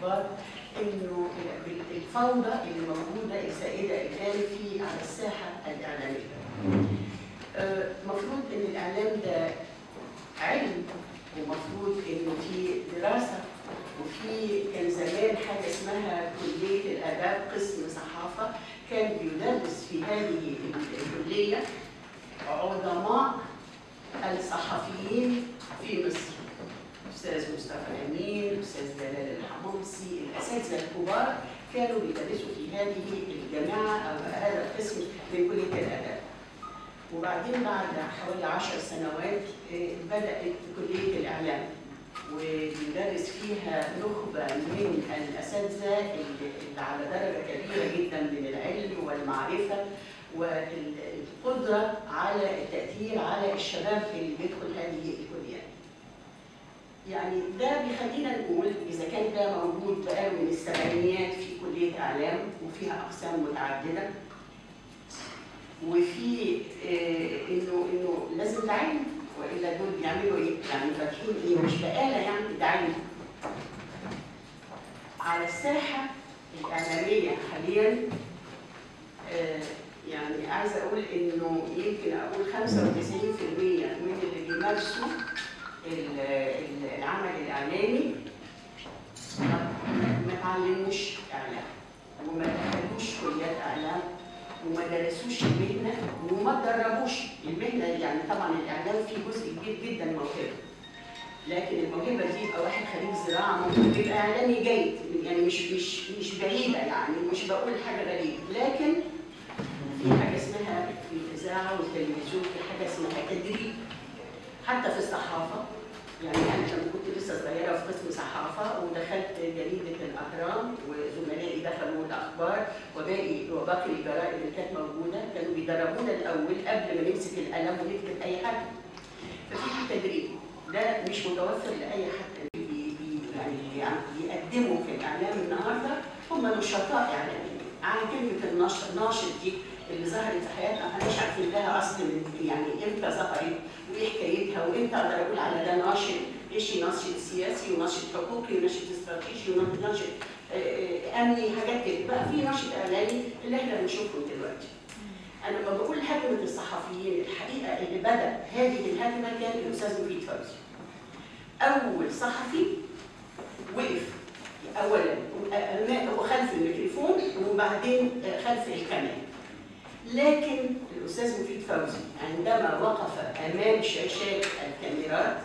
الاعتبار انه الفوضى اللي موجوده السائده الان في على الساحه الاعلاميه. المفروض ان الاعلام ده علم ومفروض انه في دراسه وفي كان زمان حاجه اسمها كليه الاداب قسم صحافه كان بيدرس في هذه الكليه عظماء الصحفيين في مصر استاذ مصطفى امين استاذ جلال الحمصي الاساتذه الكبار كانوا بيدرسوا في هذه الجامعه او هذا القسم من كليه الاداب وبعدين بعد حوالي عشر سنوات بدات كليه الاعلام وبندرس فيها نخبه من الاساتذه اللي على درجه كبيره جدا من العلم والمعرفه والقدره على التاثير على الشباب اللي بيدخل هذه الكليات. يعني ده بيخلينا نقول اذا كان ده موجود بقاله من السبعينيات في كليه اعلام وفيها اقسام متعدده وفي آه انه انه لازم تعلم والا دول بيعملوا ايه؟ يعني فاتحين ايه؟ مش بقاله يعني ده علم. على الساحه الاعلاميه حاليا آه يعني عايزه اقول انه يمكن اقول 95% من اللي بيمارسوا العمل الاعلامي ما تعلموش اعلام وما دخلوش كليات اعلام وما درسوش المهنه وما تدربوش المهنه يعني طبعا الاعلام فيه جزء كبير جدا موهبه لكن الموهبه دي يبقى واحد خريج زراعه ممكن يبقى اعلامي جيد يعني مش مش مش بعيده يعني مش بقول حاجه غريبه لكن في حاجه اسمها في الاذاعه والتلفزيون في حاجه اسمها تدريب حتى في الصحافه يعني انا لما كنت لسه صغيره في قسم صحافه ودخلت جريده الاهرام وزملائي دخلوا الاخبار وباقي وباقي الجرائد اللي كانت موجوده كانوا بيدربونا الاول قبل ما نمسك القلم ونكتب اي حاجه. ففي تدريب ده مش متوفر لاي حد بي بي يعني بيقدموا في الاعلام النهارده هم نشطاء اعلاميين. عن كلمه النشط ناشط دي اللي ظهرت في حياتنا احنا مش عارفين لها اصل من يعني امتى ظهرت وايه حكايتها وامتى اقدر اقول على ده ناشط ايش ناشط سياسي وناشط حقوقي وناشط استراتيجي وناشط امني حاجات كده بقى في ناشط اعلامي اللي احنا بنشوفه دلوقتي انا لما بقول هجمه الصحفيين الحقيقه اللي بدا هذه الهجمه كان الاستاذ مفيد فوزي اول صحفي وقف اولا وخلف الميكروفون وبعدين خلف الكاميرا لكن الاستاذ مفيد فوزي عندما وقف امام شاشات الكاميرات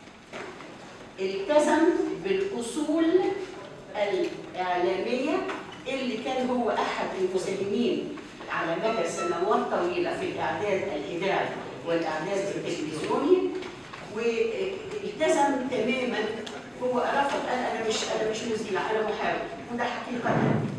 التزم بالاصول الاعلاميه اللي كان هو احد المسلمين على مدى سنوات طويله في الاعداد الاذاعي والاعداد التلفزيوني والتزم تماما هو رفض قال انا مش انا مش مذيع انا محاور وده حقيقه